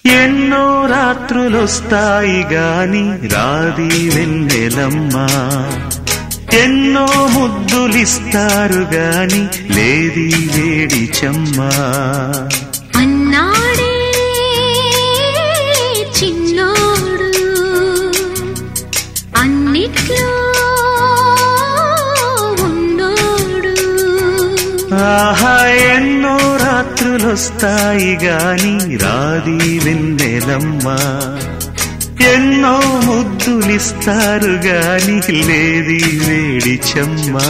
ఎన్నో రాత్రులొస్తాయి గాని రాది వెన్నెలమ్మా ఎన్నో ముద్దులిస్తారు గాని లేది వేడి చెమ్మా అన్నాడే చిన్నోడు అన్నిట్లో ఉన్నోడు ఆహా ఎన్నో రాత్రులొస్తాయి గాని రాది వెన్నెలమ్మా ఎన్నో ముద్దులిస్తారు గాని లేది వేడి చెమ్మా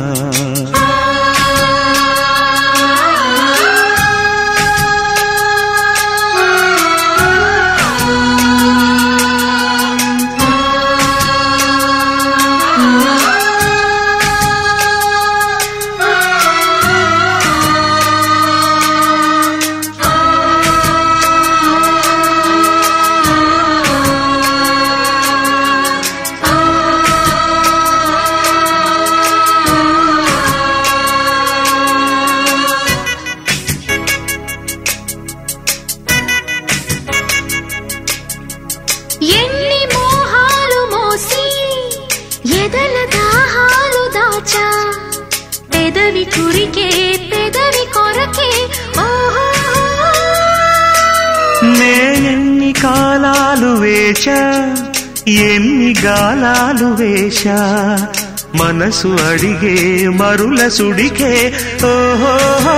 ఎన్ని మోహాలు మోసి ఎదల దాహాలు దాచా పెదవి కురికే పెదవి కొరకే ఓహో నేనెన్ని కాలాలు వేచా ఎన్ని గాలాలు వేశా మనసు అడిగే మరుల సుడికే ఓహో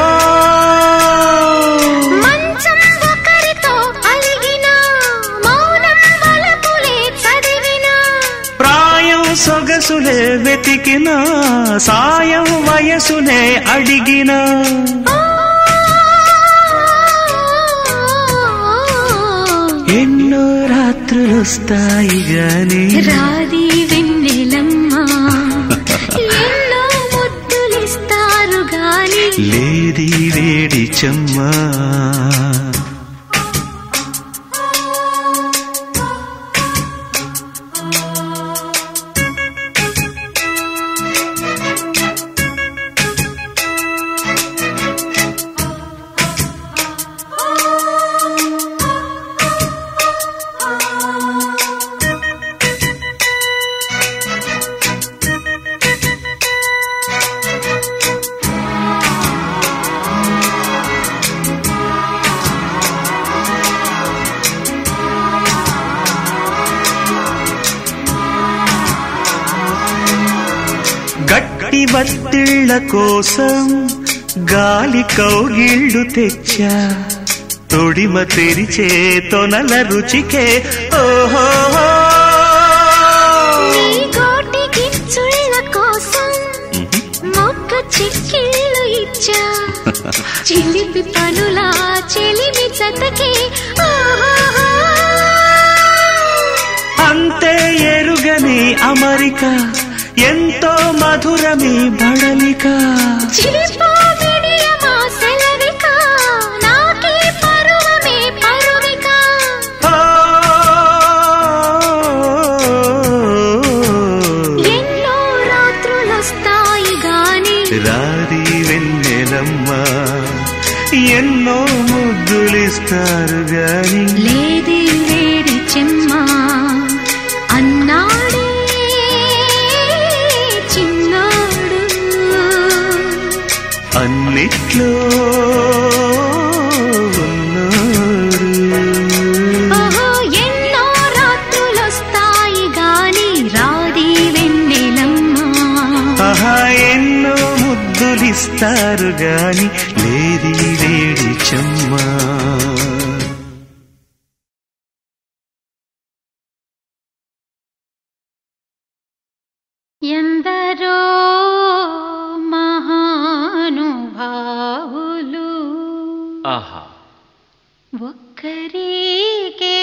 మంచం ఒకరితో అలిగిన మౌనం వలపులే చదివిన ప్రాయం సొగసులే వెతికిన సాయం వయసునే అడిగిన ఎన్నో రాత్రులొస్తాయి గాని రాది వెన్నెలమ్మ ఎన్నో ముద్దులిస్తారు గాని లేది వేడి చెమ్మా గట్టి బత్తిళ్ళ కోసం గాలి కౌగిళ్ళు తెచ్చా తొడిమ తెరిచే తొనల రుచికే ఓహో నీ కోటి గిచ్చుళ్ళ కోసం మొక్క చిక్కిళ్ళు ఇచ్చా చిలిపి పనులా చెలిమి జతకి ఓహోహో. అంతే ఎరుగని అమరిక ఎంతో మధురమి బడలిక చిలిపో విడియమా సెలవిక, నాకీ పరువమే పరువిక. ఓ, ఎన్నో రాత్రులొస్తాయి గాని రాది వెన్నెలమ్మా ఎన్నో ముద్దులిస్తారు గాని లేది వేడి చెమ్మా అన్నాడే చిన్నాడు అన్నిట్లో ఉన్నాడు ఓహో ఎన్నో రాత్రులొస్తాయి గాని రాది వెన్నెలమ్మా ఆహా ఎన్నో ముద్దులిస్తారు గాని లేది వేడి చెమ్మా ఎందరో మహానుభావులు ఆహా ఒక్కరికే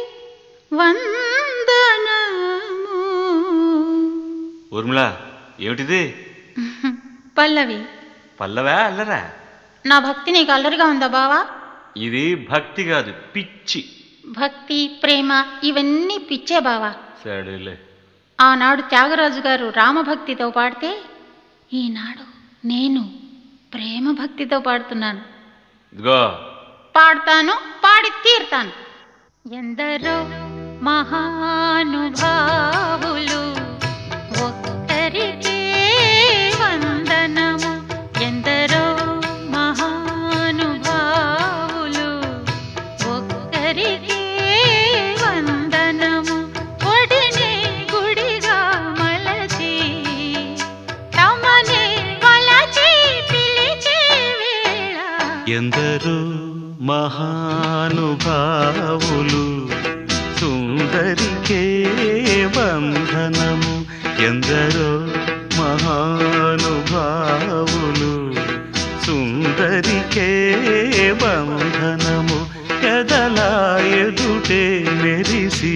వందనము ఊర్మిళ ఏమిటిది పల్లవి పల్లవా అల్లరా నా భక్తి నీకు అల్లరిగా ఉందా బావా ఇది భక్తి కాదు పిచ్చి భక్తి ప్రేమ ఇవన్నీ పిచ్చే బావా సరేలే ఆనాడు త్యాగరాజు గారు రామభక్తితో పాడితే ఈనాడు నేను ప్రేమ భక్తితో పాడుతున్నాను ఇదిగో పాడతాను పాడి తీరుతాను ఎందరో మహానుభావులు ఒక్కరికే వందనము ఎందరో మహానుభావులు ఒక్కరికే వందనము ఒడినే గుడిగా మలచి తమనే వలచి పిలిచే వేళ ఎందరో మహానుభావులు సుందరికే బంధనము ఎందరో మహానుభావులు సుందరికే బంధనము ఎదలా ఎదుటే మెరిసి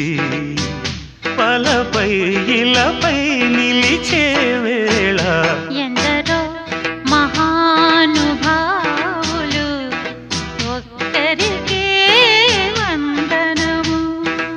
పలపై ఇలపై నిలిచే వేళ ఎందరో మహానుభావులు ఒక్కరికే వందనము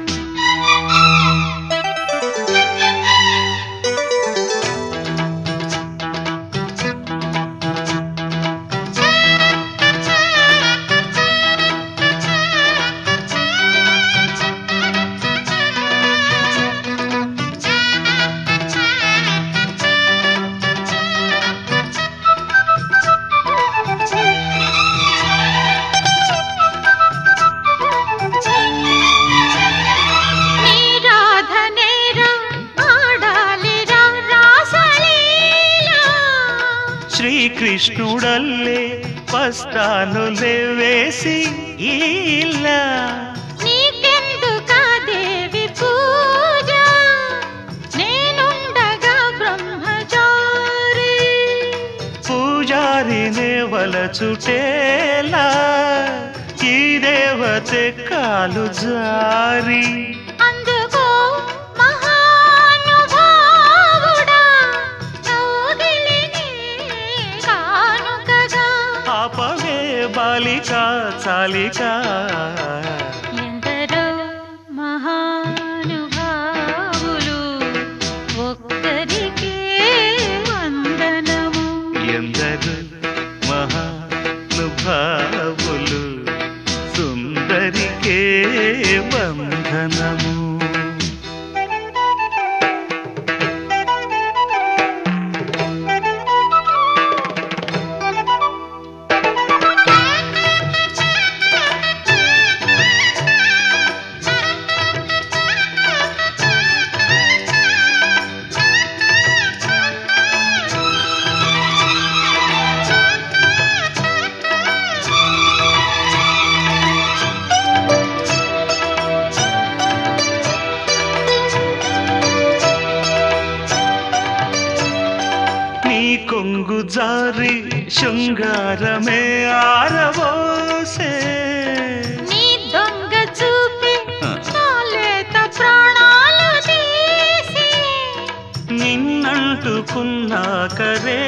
నీరాధనేరా ఆడాలిరా రాసలీలా శ్రీకృష్ణుడల్లే పస్తానులే వేసి ఇలా నీకెందుకా దేవి పూజ నేనుండగా బ్రహ్మచారి పూజారినే వలచుటేలా ఈ దేవతే కాలు జారి అందుకో మహానుభావుడా కౌగిలిని కానుకగా ఆపవే బాలిక చాలిక ఎందరో మహానుభావులు ఒక్కరికే వందనము ఎందరు మహానుభావులు సుందరికే బంధనము నీ కొంగు జారి శృంగారమే ఆరవోసే నీ దొంగ చూపి ఆ. నాలేత ప్రాణాలు తీసి నిన్నంటుకున్నాకరే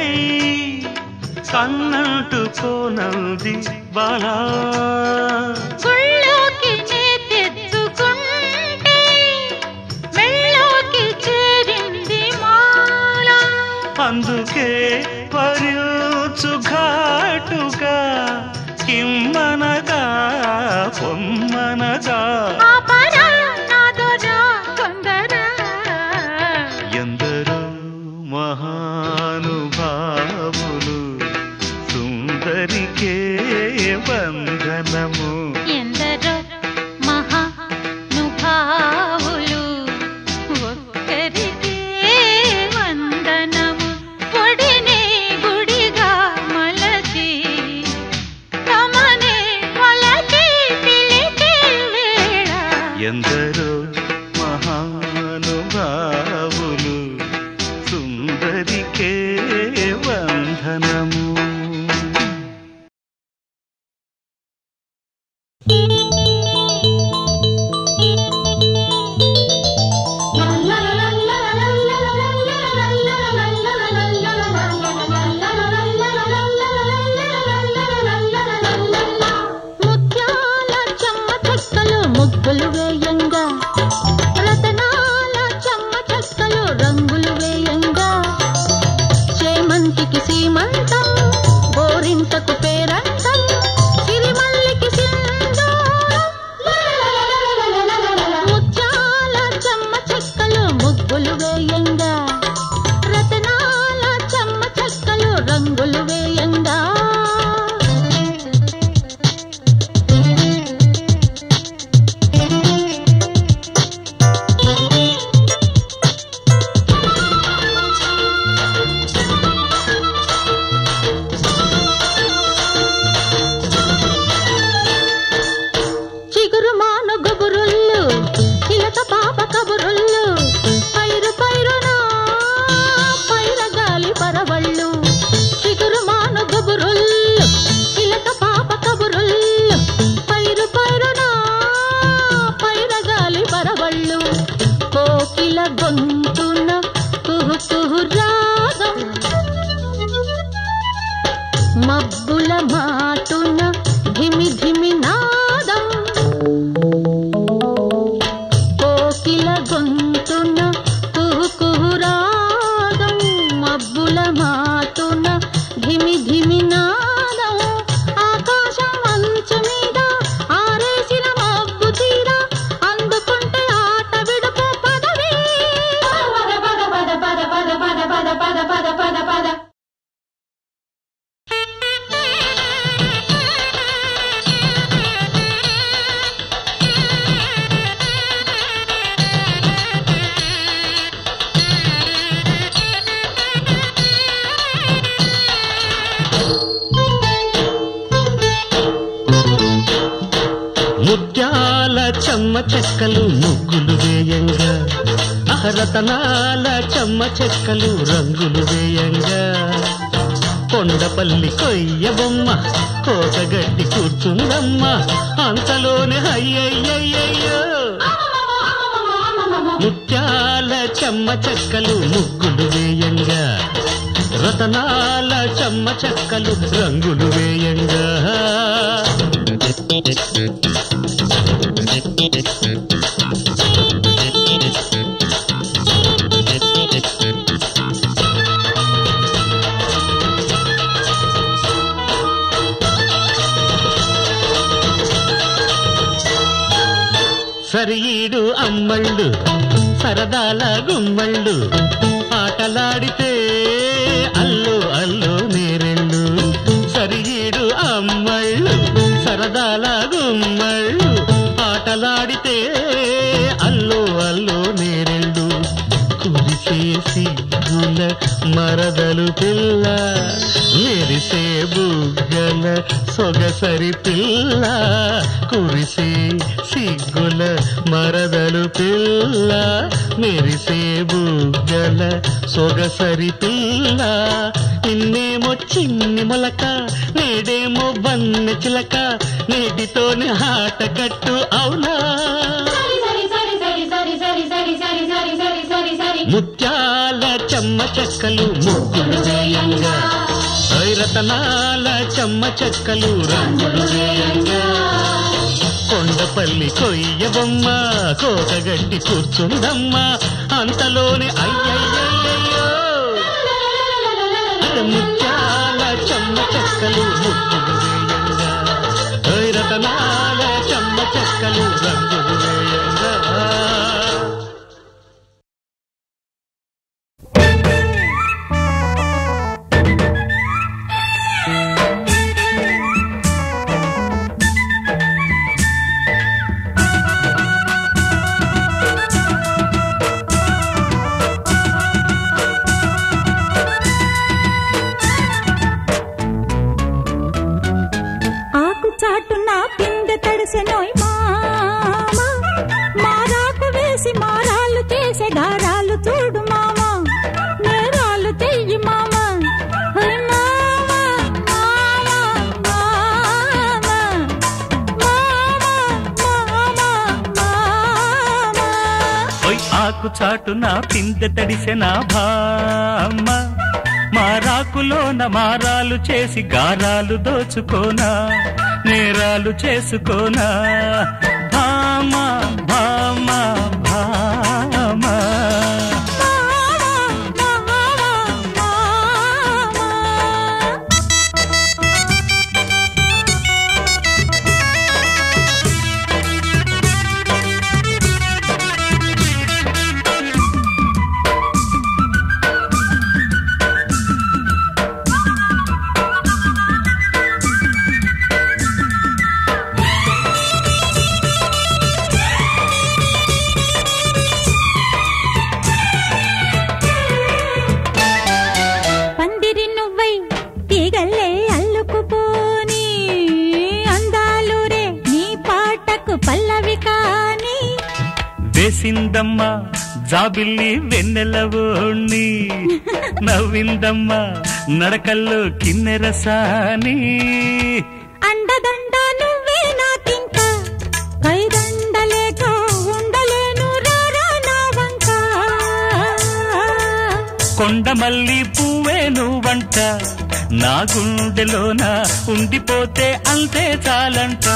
కన్నంటుకోనంది బాలా గుళ్ళోకి నే తెచ్చుకుంటే మెళ్ళోకి చేరింది మాల అందుకే పరుచు ఘాటుగా కిమ్మనగా పొమ్మనగా ఆపరా నాదోరా కొందర ఎందరో మహానుభావులు సుందరికే బంధనము ఎందరో మహానుభావులు ఒక్కరికే వందనము పొడినే గుడిగా మలచి తమనే వలచి పిలిచే వేళ ఎందరో మహానుభావులు సుందరికే బంధనము ముత్యాల చెమ్మ చెక్కలు ముగ్గులు వేయంగా రతనాల చెమ్మ చెక్కలు రంగులు వేయంగా చేమంతికి సీమంతం గోరింటకు పేరంతం సిరిమల్లికి సింధూరం రంగులు వేయంగా చిగురు మాను గుబురుళ్ళు చిలక పాప కబురుళ్ళు పైరు పైరున పైర గాలి పరవళ్ళు చిగురు మాను గుబురుళ్ళు చిలక పాప కబురుళ్ళు పైరు పైరున పైర గాలి పరవళ్ళు కోకిల గొంతున కుహు కుహు రాగం మబ్బుల మాటున ధిమి ధిమి నాదం కోకిల గొంతున కుహు కుహు రాగం మబ్బుల మాటున ధిమి ధిమి నాదం ఆకాశం అంచు మీద ఆరేసిన మబ్బు తీర అందుకుంటే ఆట విడుపు పదవే పద పద పద పద పద పద పద పద పద పద ముత్యాల చెమ్మ చెక్కలు ముగ్గులు వేయంగా అహరతనాల చెమ్మ చెక్కలు రంగులు వేయంగా కొండపల్లి కొయ్య బొమ్మ కోటగట్టి కూర్చుందమ్మ అంతలోనే అయ్యయ్యయ్యో ముత్యాల చెమ్మ చెక్కలు ముగ్గులు వేయంగా రతనాల చెమ్మ చెక్కలు రంగులు వేయంగా సరిఈడు అమ్మళ్ళు సరదాల గుమ్మళ్ళు ఆటలాడితే అల్లు అల్లు నేరెళ్ళు సరిఈడు అమ్మళ్ళు సరదాల గుమ్మళ్ళు ఆటలాడితే అల్లు అల్లు నేరెళ్ళు కురిసే సిగ్గుల మరదలు పిల్ల మెరిసే బుగ్గల సొగసరి పిల్ల కురిసే సిగ్గుల మరదలు పిల్ల మెరిసే బుగ్గల సొగసరి పిల్ల నిన్నేమో చిన్ని మొలక నేడేమో బన్నె చిలక నేటితోనే ఆట కట్టు అవునా ముత్యాల చెమ్మ చెక్కలు ముగ్గులు వేయంగా రతనాల చెమ్మ చెక్కలు రంగులు వేయంగా కొండపల్లి కొయ్య బొమ్మ కోకగట్టి కూర్చుందమ్మ అంతలోనే అయ్యయ్యయ్యో ముత్యాల చెమ్మ చెక్కలు ముగ్గులు వేయంగా రతనాల చెమ్మ చెక్కలు రంగులు వేయంగా ఆకు చాటున పిందె తడిసెనోయ్ మామ మారాకు వేసి మారాలు చేసే గారాలు చూడు మామ నేరాలు చెయ్యి మామ ఓయ్ మామ, మామ, మామ, మామ, మామ, మామ. ఓయ్ ఆకు చాటున పిందె తడిసిన భామ మారాకులోన మారాలు చేసి గారాలు దోచుకోనా నేరాలు చేసుకోనా భామ భామ భామ మెరిసిందమ్మా జాబిల్లి వెన్నెలవోణ్ణి నవ్విందమ్మా నడకల్లో కిన్నెరసాని అండదండ నువ్వే నాకింకా కైదండలేక ఉండలేను రారా నా వంక కొండమల్లి పువ్వే నువ్వంట నా గుండెలోన ఉండిపోతే అంతే చాలంట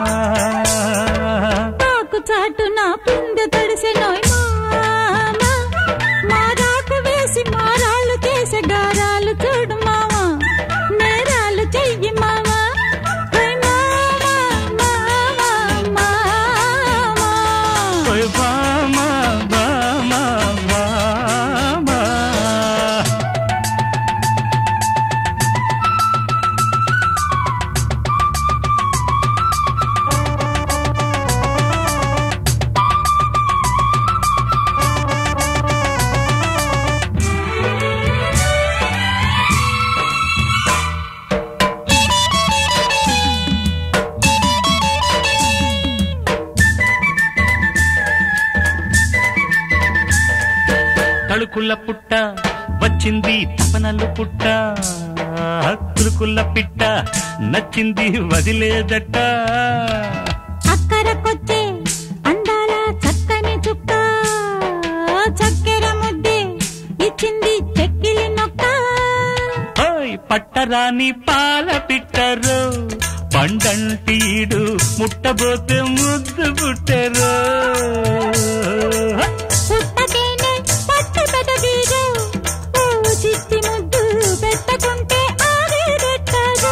నాకు చాటు నా పిందె తడిసె నోయ్ మామ మారాకు వేసి మారాళ్ళు చేసే గారాలు చూడు మామ నేరాలు చెయ్యి మామ ఓయ్ మామ, మామ, మామ. ఓయ్ బామా, బామా, బామా. తళుకుల పుట్ట వచ్చింది తపనలు పుట్ట కులుకుల పిట్ట నచ్చింది వదిలేదట అక్కరకొచ్చే అందాల చక్కని చుక్క చక్కెర ముద్దే ఇచ్చింది చెక్కిలి నొక్క ఓయ్ పట్టరాని పాల పిట్టరు పండంటీడు ముట్టబోతే ముద్దు పుట్టరు పుట్టతేనే పట్టు పెదవీరు ఓ చిట్టి ముద్దు పెట్టకుంటే ఆవేదెట్టదు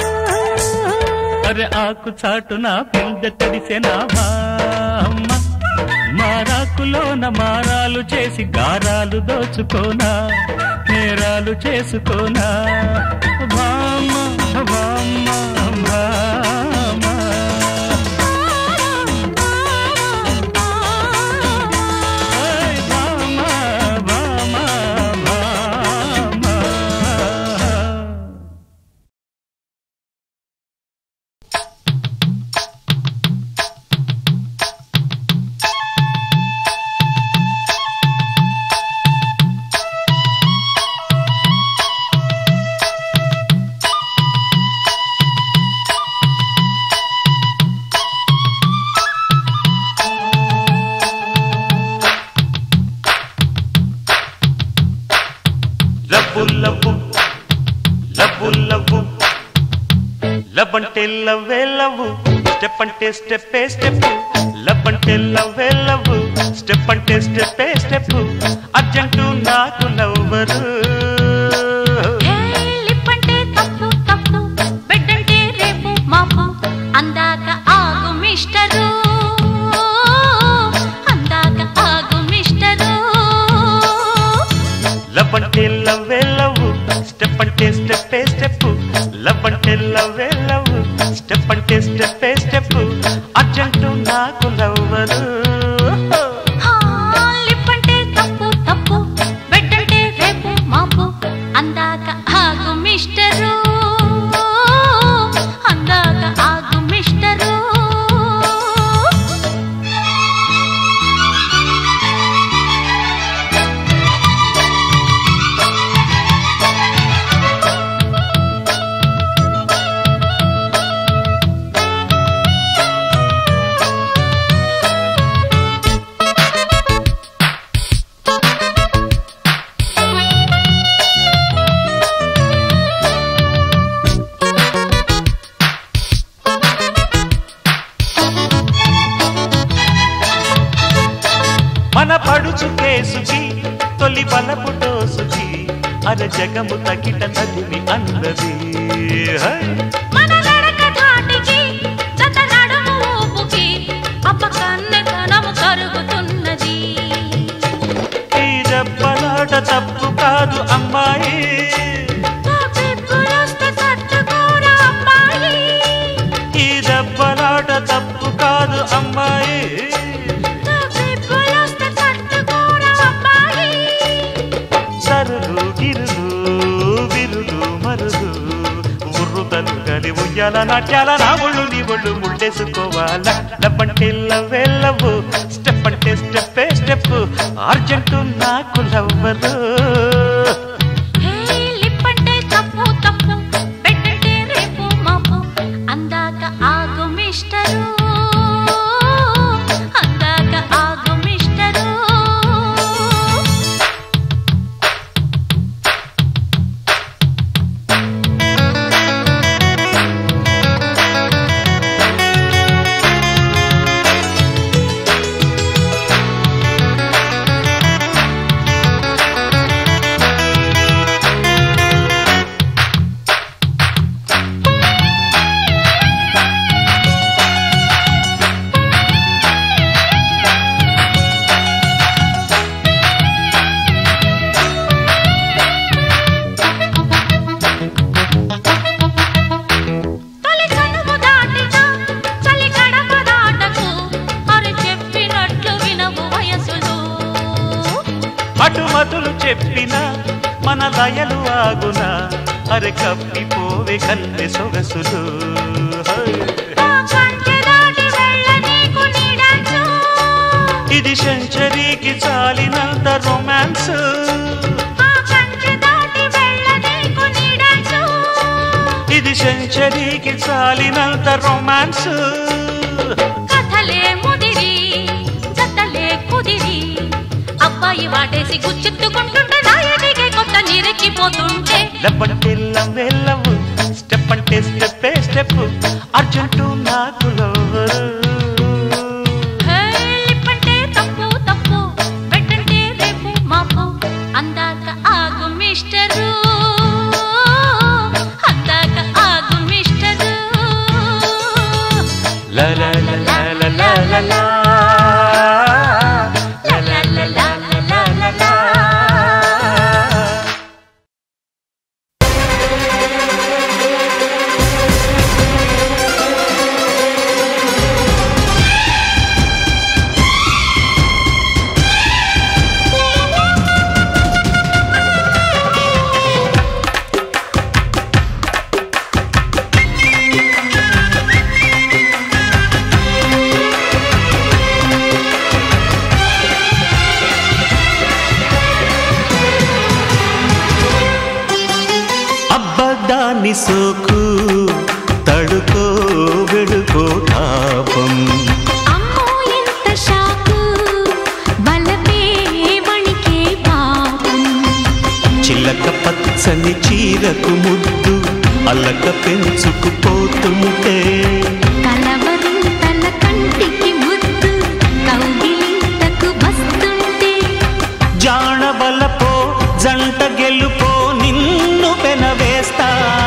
అరే ఆకు చాటున పిండ తడిసెనా అమ్మ మారాకులోన మారాలు చేసి గారాలు దోచుకోనా నేరాలు చేసుకోనా భామ భామ భామ ఓయ్ భామ భామ భామ love love love love love అంటే లవ్వే లవ్వు స్టెప్ అంటే స్టెప్పే స్టెప్ లవ్ అంటే లవ్వే లవ్వు స్టెప్ అంటే స్టెప్పే స్టెప్ అర్జెంటు నాకు లవ్వరు లిప్పంటే తప్పు తప్పు బెడ్డంటే రేపు మాపు అందాక ఆగు మిస్టరు అందాక ఆగు మిస్టరు లవ్ అంటే లవ్వే లవ్వు స్టెప్ అంటే స్టెప్పే స్టెప్ లవ్ అంటే లవ్వే లవ్వు స్టెప్ అంటే స్టెప్పే స్టెప్ అర్జెంటు నాకు లవ్వరు హా, లిప్పంటే తప్పు తప్పు బెడ్డంటే రేపు మాపు అందాక ఆగు మిస్టరు అందాక ఆగు మిస్టరు మన పడుచు కేసుకి తొలి బలపు డోసుకి అర జగము తగిట నదివి అన్నది హై! మన నడక ధాటికి జత నడుము ఊపుకి అప్ప కన్నెతనము కరుగుతున్నది ఈ దెబ్బలాట తప్పు కాదు అమ్మాయి తప్పిప్పులొస్తే తట్టుకోరా అమ్మాయి ఈ దెబ్బలాట తప్పు కాదు అమ్మాయి తప్పిప్పులొస్తే తట్టుకోరా అమ్మాయి సరులు గిరులు విరులు మరులు ఉర్రుతలు గలి ఉయ్యాల నాట్యాల నా ఒళ్ళు నీ ఒళ్ళు ముళ్ళేసుకోవాల లవ్వంటే లవ్వే లవ్వు స్టెప్ అంటే స్టెప్పే స్టెప్ అర్జెంటు నాకు లవ్వరు హే లిప్పంటే తప్పు తప్పు పెట్టంటే రేపు మాపు అందాక ఆగు మిస్టరు అందాక ఆగు మిస్టరు తొలి చనువు దాటినా చలి గడప దాటకు అరి చెప్పినట్లు వినవు వయసులో అటు మతులు చెప్పిన మన లయలు ఆగునా అరె కప్పిపోవే కన్నె సొగసులు ఆ కంచె దాటి వెళ్ళ నీకు నీడాచు ఇది సెంచరీకి చాలినంత రొమాన్స్ ఆ కంచె దాటి వెళ్ళ నీకు నీడాచు ఇది సెంచరీకి చాలినంత రొమాన్స్ కథలే ముదిరి జతలే కుదిరి అబ్బాయి వాటేసి గుచ్చెత్తుకుంటుంటే నాయటికే కొత్త నీరెక్కిపోతుంటే లవ్వంటే లవ్వెల్లవు స్టెప్ అంటే స్టెప్పే స్టెప్ అర్జెంటు నాకు లవ్వరు హే, లిప్పంటే తప్పు తప్పు పెట్టంటే రేపు మాపు అందాక ఆగు మిస్టరు అందాక ఆగు మిస్టరు లా లా లా లా లా లా లా లా. లా లా లా లా లా లా లా లా. అబ్బదాని సోకు తడుకో వెడుకో తాపం అమ్మో ఎంత షాకు బలపే వణికే పాపం చిల్లక పచ్చని చీరకు ముద్దు అల్లక పెంచుకుపోతుంటే కలవరం తన కంటికి ముద్దు కౌగిలింతకు వస్తుంటే జాణబలపో జంట గెలుపో నిన్ను పెనవేస్తా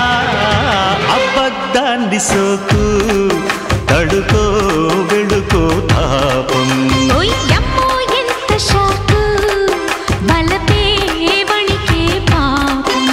అబద్ధాన్ని సోకు తడుకో వెడుకో తాపం ఓయ్ అమ్మో ఎంత షాకు బలపే వణికే పాపం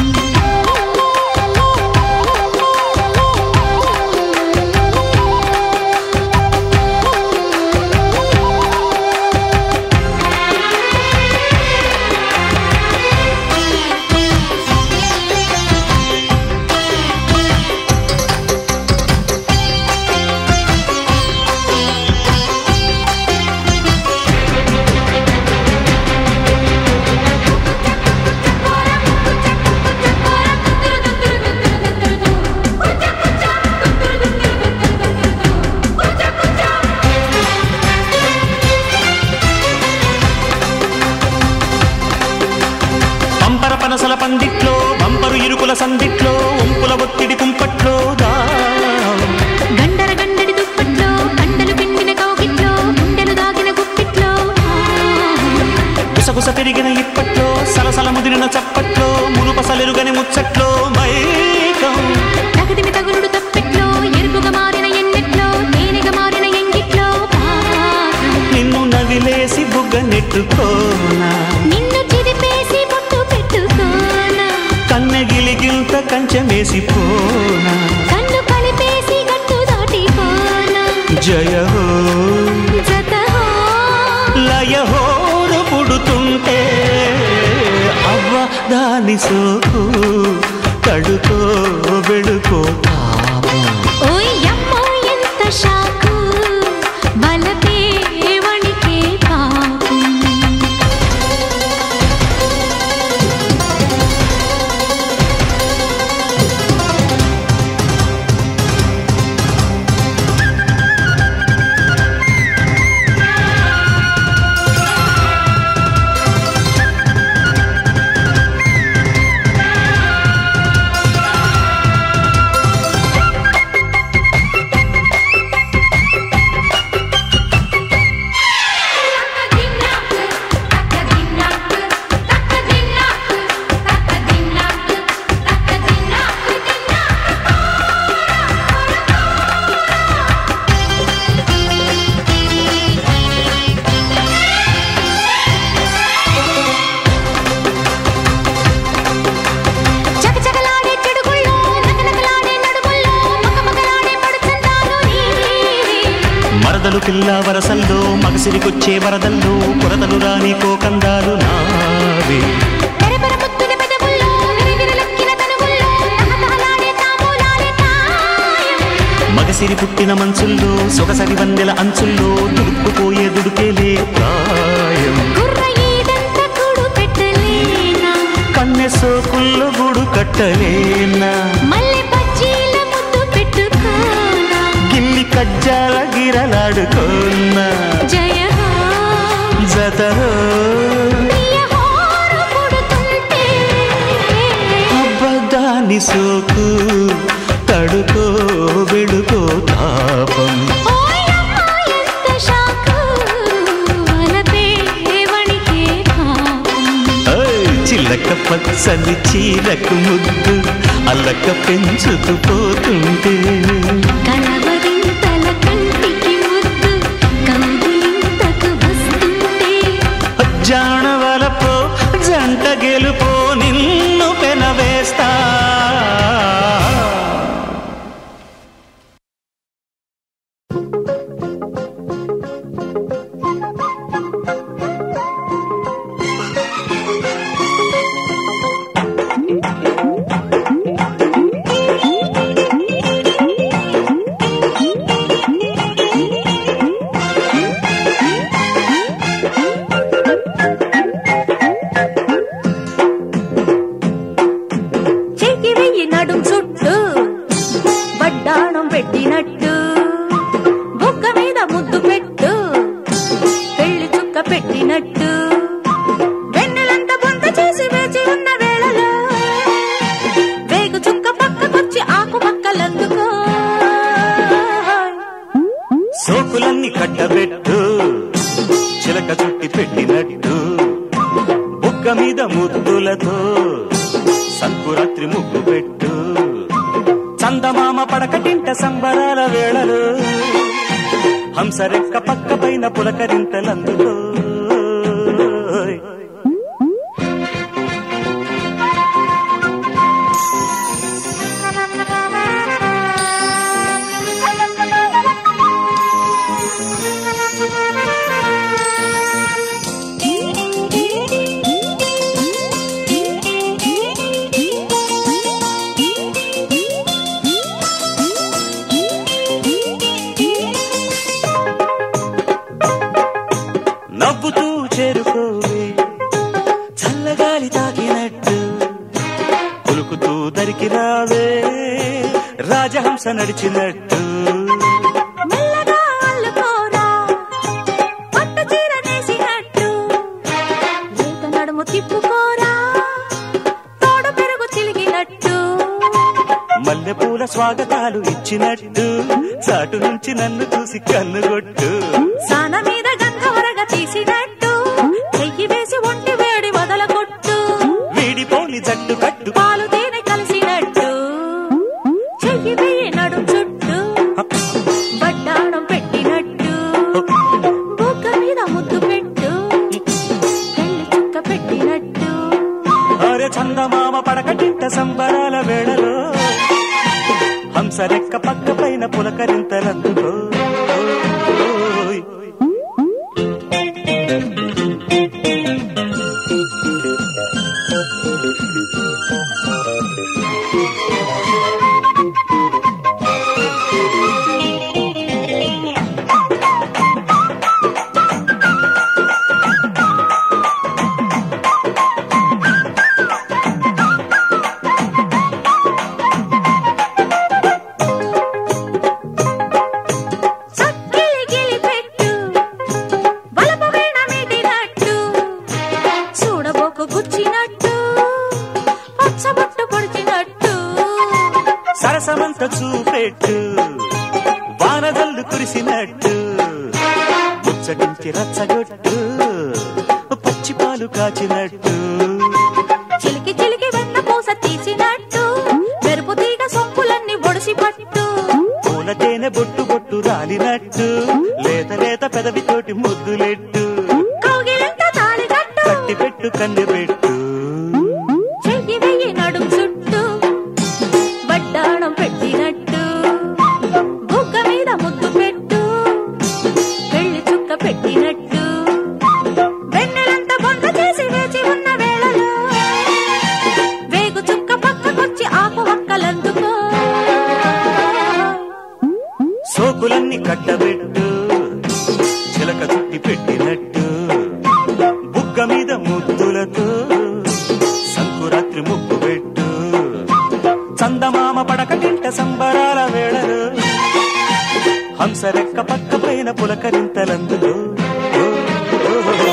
పంపర పనసల పందిట్లో బంపరు ఇరుకుల సందిట్లో ఉంపుల ఒత్తిడి కుంపట్లో దా గండర గండడి దుప్పట్లో కండలు పిండిన కౌగిట్లో గుండెలు దాగిన గుప్పిట్లో గుసగుస పెరిగిన ఇప్పట్లో సలసల ముదిరిన చప్పట్లో మునుపసలెరుగని ముచ్చట్లో మైకం తగదిమి తగులుడు తప్పెట్లో ఎరుపుగా మారిన ఎన్నెట్లో తేనెగా మారిన ఎంగిట్లో పాపం. నిన్ను నవిలేసి బుగ్గ నెట్టుకోనా నిన్ను చిదిపేసి బొట్టు పెట్టుకోనా కన్నెగిలిగింత కంచెమేసిపోనా కన్ను కలిపేసి గట్టు దాటిపోనా జయ హో జత హో. లయ హోరు పుడుతుంటే అవ్వ దాని సోకు తడుకో వెడుకో తాపం ఓయ్ అమ్మో ఎంత షాకు బలపే వణికే పాపం అసలు పిల్ల వరసల్లో మగసిరికొచ్చే వరదల్లో కొరతలు రాని కోకందాలు నావే పెరపెర ముద్దుల పెదవుల్లో విరివిరలెక్కిన తనువుల్లో తహతహలాడే తాంబూలాలే తాయం. మగసిరి పుట్టిన మనసుల్లో సొగసరి వందెల అంచుల్లో దుడుక్కుపోయే దుడుకేలే ప్రాయం గుర్ర ఈదంత కూడు పెట్టలేనా కన్నె సోకుల్లో గుడు కట్టలేనా మల్లె బజ్జీల ముద్దు పెట్టుకోనా గిల్లి కజ్జాల గిరలాడుకోనా జయ హో జతరో ప్రియ హోరు పుడుతుంటే అబ్బదాని సోకు తడుకో వెడుకో తాపం ఓయమ్మ ఎంత షాకు వలపే వణికే పాపం ఓయ్, చిలక పచ్చని చీరకు ముద్దు అల్లక పెంచుతూ పోతుంటే కలవరింతల కంటికి ముద్దు కౌగిలింతకు వస్తుంటే జానవలపో జంట గెలుపో నిన్ను పెనవేస్తా చెయ్యి వెయ్యి నడుం చుట్టూ వడ్డాణం పెట్టినట్టు బుక్క మీద ముద్దు పెట్టు పెళ్లి చుక్క పెట్టినట్టు వెన్నెలంత బొంత చేసి వేచి ఉన్న వేళలో వేగు చుక్క పక్కకొచ్చి ఆకు పక్కలందుకో సోకులన్నీ కట్టబెట్టు చిలక చుట్టి పెట్టినట్టు బుక్క మీద ముద్దులతో సంకురాత్రి ముగ్గు పెట్టు చందమామ పడకటింట సంబరాల వేళలు హంసరెక్క పక్క పైన పులకరింతలందుకో నవ్వుతూ చేరుకోవే చల్లగాలి తాకినట్టు పులుకుతూ దరికి రావే రాజహంస నడిచినట్టు మెల్లగా అల్లుకోరా పట్టు చీర నేసినట్టు లేత నడుము తిప్పుకోరా తోడు పెరుగు చిలిగినట్టు మల్లెపూల స్వాగతాలు ఇచ్చినట్టు చాటు నుంచి నన్ను చూసి కన్నుగొట్టు సాన మీద గంగవరగ తీసినట్టు చెయ్యి వేసి ఒంటి వేడి వదలగొట్టు వీడిపోని జట్టు కట్టు పాలు తేనె కలిసినట్టు చెయ్యి వేయి నడుం చుట్టూ వడ్డాణం పెట్టినట్టు బుగ్గ మీద ముద్దు పెట్టు కళ్ళు చుక్క పెట్టినట్టు అరే చందమామ పడకటింట సంబరాల వేళలో హంసరెక్క పక్క పైన పులకరింతలందుకో చక్కిలి గిలి పెట్టు బలప వీణ మీటినట్టు చూడబోకు గుచ్చినట్టు పచ్చబొట్టు పొడిచినట్టు సరసమంత చూపెట్టు వానదల్లు కురిసినట్టు ముచ్చటించి రచ్చగొట్టు పచ్చి పాలు కాచినట్టు చిలికి చిలికి వెన్న పూస తీసినట్టు మెరుపు తీగ సొంపులన్నీ ఒడిసి పట్టు పూల తేనె బొట్టు బొట్టు రాలినట్టు లేత లేత పెదవితోటి ముద్దులెట్టు కౌగిలింత తాళికట్టు కట్టి పెట్టు కన్నె పెట్టు చెయ్యి వెయ్యి నడుం చుట్టూ వడ్డాణం పెట్టినట్టు బుగ్గ మీద ముద్దు పెట్టు సబ్బులన్నీ కట్టబెట్టు చిలక చుట్టి పెట్టినట్టు బుగ్గ మీద ముద్దులతో సంకురాత్రి ముగ్గు పెట్టు చందమామ పడక తింట సంబరాల వేళలు హంసరెక్క పక్క పైన పులకరింతలందులో ఓ, ఓ, ఓ.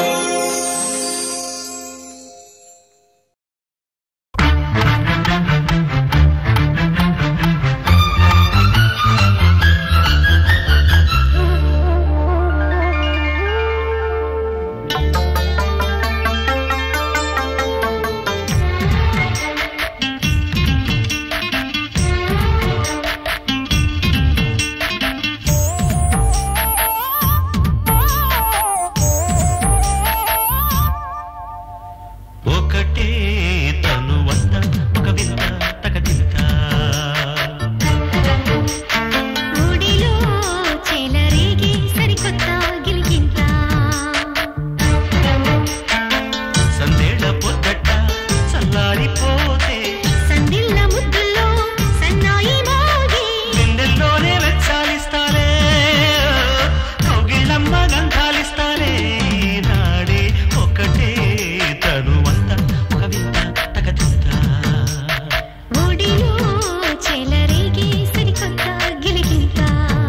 ఒకటే తను వంత ఒక వింత తగదింత ఊడిలో చెలరేగి సరికొత్త గిలిగింత సందేళ పొద్దట చల్లారిపోతే సందిల్ల ముద్దుల్లో సన్నాయి మోగి గుండెల్లోనే వెచ్చాలిస్తారే కౌగిళ్ళమ్మ గంధాలిస్తారే నాడే ఒకటే తను వంత ఒక వింత తగదింత ఊడిలో చెలరేగి సరికొత్త గిలిగింత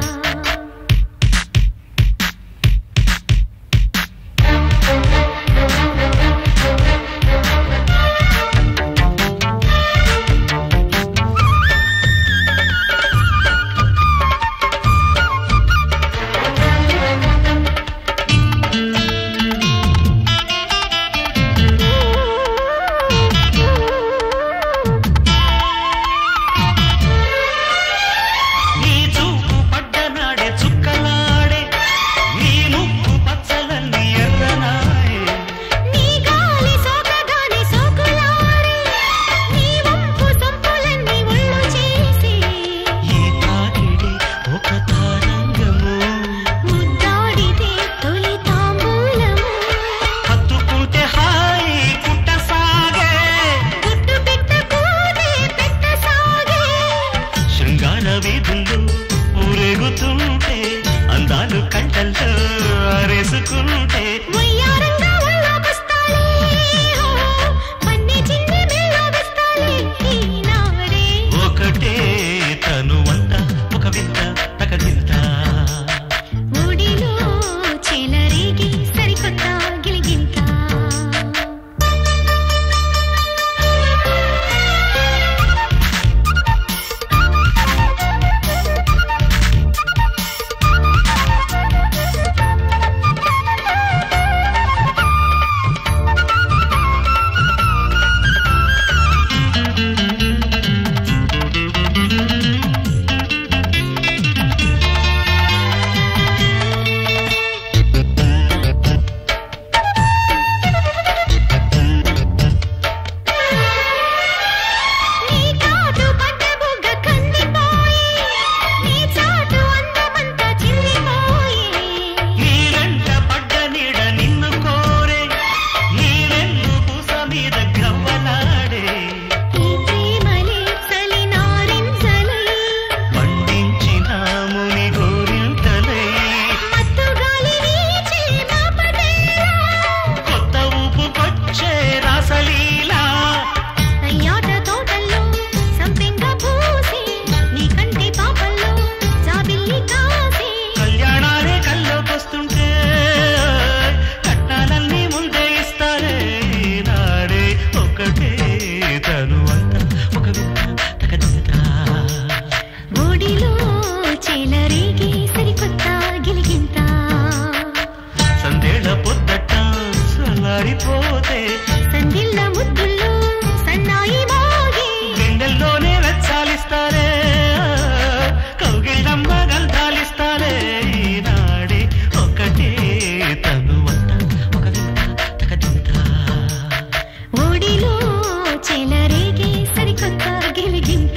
నీ చూపు పడ్డనాడే చుక్కలాడే నీ ముక్కు పచ్చలన్నీ ఎర్రనాడే నీ గాలి సోకగానే సోకులాడే నీ వంపు సొంపులన్నీ ఒళ్ళు చేసి ఈ తాకిడి ఒక తారంగము ముద్దాడితే తొలి తాంబూలము హత్తుకుంటే హాయి పుట్ట సాగే గుట్టు పెట్టకూనే పెట్ట సాగే శృంగార వీధుల్లో ఊరేగుతుంటే అందాలు కంటల్లో ఆరేసుకుంటే వయ్యారంగా ఒళ్ళోకొస్తాలే ఓ పన్ని చిన్ని మెళ్ళోకొస్తాలే ఈనాడే ఒకటే తను వంత ఒక వింత తగదింత ఊడిలో చెలరేగి సరికొత్త గిలిగింత నీ కాటు పడ్డ బుగ్గ కందిపోయి నీ చాటు అందమంతా చిందిపోయి నీ వెంట పడ్డ నీడ నిన్ను కోరే నీ వెన్ను పూస మీద గ్రవ్వలాడే ఈ ప్రేమలే చలి నారింజలై పండించిన ముని గోరింతలై మత్తు గాలి వీచే మాపటేలా కొత్త ఊపుకొచ్చే రాసలీలా అయ్యాట తోటల్లో సంపెంగ పూసి నీ కంటి పాపల్లో జాబిల్లి కాసి కళ్యాణాలే కల్లోకొస్తుంటే కట్నాలన్నీ ముందే ఇస్తారే నాడే ఒకటే తను అంత ఒక వింత తగదింత బోడిలో చెలరేగి సరికొత్త గిలిగింత సందేళ పొద్దట చల్లారిపోతే సందిల్ల ముద్దుల్లో సన్నాయి మోగి గుండెల్లోనే వెచ్చాలిస్తారే కౌగిళ్ళమ్మ గంధాలిస్తారే నాడే ఒకటే తను అంత ఒక వింత తగదింత ఓడిలో చెలరేగి సరికొత్త గిలిగింత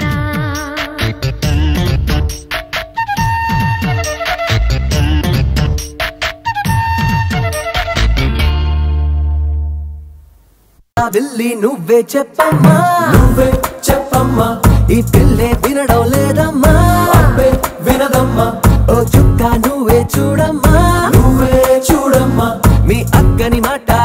నా విల్లి నువ్వే చెప్పమ్మా నువ్వే చెప్పమ్మా ఈ పిల్లే వినడం లేదమ్మా అబ్బే వినదమ్మా ఓ చూ నువ్వే చూడమ్మా నువ్వే చూడమ్మా మీ అక్కని మాట